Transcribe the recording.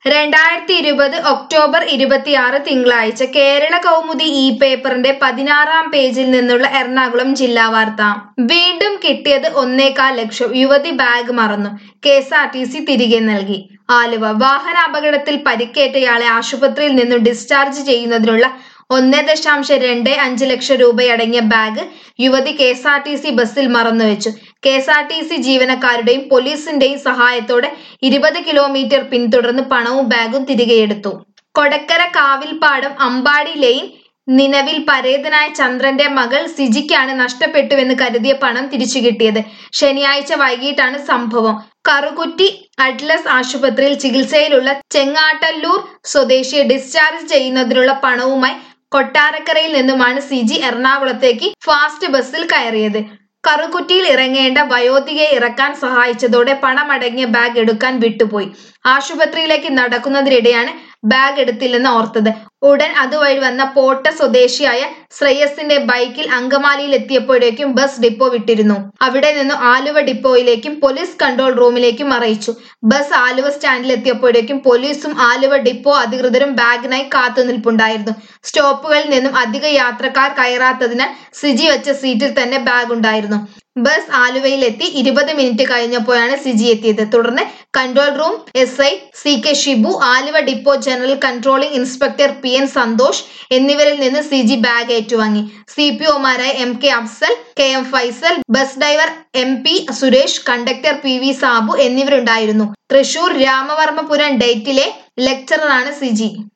രണ്ടായിരത്തി ഇരുപത് ഒക്ടോബർ ഇരുപത്തിയാറ് തിങ്കളാഴ്ച കേരള കൗമുദി ഈ പേപ്പറിന്റെ പതിനാറാം പേജിൽ നിന്നുള്ള എറണാകുളം ജില്ലാ വാർത്ത വീണ്ടും കിട്ടിയത് ഒന്നേകാൽ ലക്ഷം യുവതി ബാഗ് മറന്നു K S R T C തിരികെ നൽകി ആലുവ വാഹനാപകടത്തിൽ പരിക്കേറ്റയാളെ ആശുപത്രിയിൽ നിന്നും ഡിസ്ചാർജ് ചെയ്യുന്നതിനുള്ള ഒന്ന് ദശാംശം രണ്ട് അഞ്ച് ലക്ഷം രൂപയടങ്ങിയ ബാഗ് യുവതി K S R T C ബസ്സിൽ മറന്നുവെച്ചു K S R T C ജീവനക്കാരുടെയും പോലീസിന്റെയും സഹായത്തോടെ ഇരുപത് കിലോമീറ്റർ പിന്തുടർന്ന് പണവും ബാഗും തിരികെയെടുത്തു കൊടക്കര കാവിൽപ്പാടം അമ്പാടി ലൈൻ നിലവിൽ പരേതനായ ചന്ദ്രന്റെ മകൾ സിജിക്കാണ് നഷ്ടപ്പെട്ടുവെന്ന് കരുതിയ പണം തിരിച്ചു കിട്ടിയത് ശനിയാഴ്ച വൈകിട്ടാണ് സംഭവം കറുകുറ്റി അറ്റ്ലസ് ആശുപത്രിയിൽ ചികിത്സയിലുള്ള ചെങ്ങാട്ടല്ലൂർ സ്വദേശിയെ ഡിസ്ചാർജ് ചെയ്യുന്നതിനുള്ള പണവുമായി കൊട്ടാരക്കരയിൽ നിന്നുമാണ് സിജി എറണാകുളത്തേക്ക് ഫാസ്റ്റ് ബസ്സിൽ കയറിയത് കറുകുറ്റിയിൽ ഇറങ്ങേണ്ട വയോധികയെ ഇറക്കാൻ സഹായിച്ചതോടെ പണമടങ്ങിയ ബാഗ് എടുക്കാൻ വിട്ടുപോയി ആശുപത്രിയിലേക്ക് നടക്കുന്നതിനിടെയാണ് ബാഗ് എടുത്തില്ലെന്ന് ഓർത്തത് ഉടൻ അതുവഴി വന്ന പോട്ട സ്വദേശിയായ ശ്രേയസിന്റെ ബൈക്കിൽ അങ്കമാലിയിൽ എത്തിയപ്പോഴേക്കും ബസ് ഡിപ്പോ വിട്ടിരുന്നു അവിടെ നിന്ന് ആലുവ ഡിപ്പോയിലേക്കും പോലീസ് കൺട്രോൾ റൂമിലേക്കും അറിയിച്ചു ബസ് ആലുവ സ്റ്റാൻഡിൽ എത്തിയപ്പോഴേക്കും പോലീസും ആലുവ ഡിപ്പോ അധികൃതരും ബാഗിനായി കാത്തുനിൽപ്പുണ്ടായിരുന്നു സ്റ്റോപ്പുകളിൽ നിന്നും അധിക യാത്രക്കാർ കയറാത്തതിനാൽ സിജി വെച്ച സീറ്റിൽ തന്നെ ബാഗ് ഉണ്ടായിരുന്നു ബസ് ആലുവയിലെത്തി ഇരുപത് മിനിറ്റ് കഴിഞ്ഞപ്പോഴാണ് സിജി എത്തിയത് തുടർന്ന് control room S I C K Shibu Aluva depot general controlling inspector P N Santhosh എന്നിവരിൽ നിന്ന് സിജി ബാഗ് ഏറ്റുവാങ്ങി സി പി ഒമാരായ M K Afsal K M Faisal bus driver M P Suresh conductor P V Sabu എന്നിവരുണ്ടായിരുന്നു തൃശൂർ രാമവർമ്മപുരം ഡേറ്റിലെ ലെക്ചററാണ് സിജി